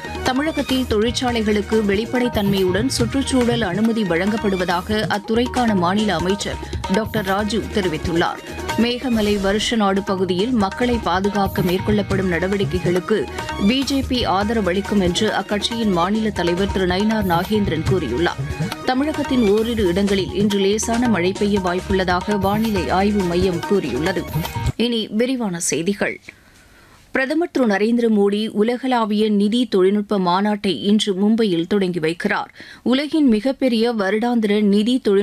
தமிழகத்தில் தொழிற்சாலைகளுக்கு வெளிப்படைத்தன்மையுடன் சுற்றுச்சூழல் அனுமதி வழங்கப்படுவதாக அத்துறைக்கான மாநில அமைச்சர் டாக்டர் ராஜு தெரிவித்துள்ளார் மேகமலை வருஷ நாடு பகுதியில் மக்களை பாதுகாக்க மேற்கொள்ளப்படும் நடவடிக்கைகளுக்கு பிஜேபி ஆதரவளிக்கும் என்று அக்கட்சியின் மாநில தலைவர் திரு நயினார் நாகேந்திரன் கூறியுள்ளார் தமிழகத்தின் ஓரிரு இடங்களில் இன்று லேசான மழை பெய்ய வாய்ப்புள்ளதாக வானிலை ஆய்வு மையம் கூறியுள்ளது இனி விரிவான செய்திகள் பிரதமர் திரு நரேந்திர மோடி உலகளாவிய நிதி தொழில்நுட்ப மாநாட்டை இன்று மும்பையில் தொடங்கி வைக்கிறார் உலகின் மிகப்பெரிய வருடாந்திர நிதி தொழில்நுட்ப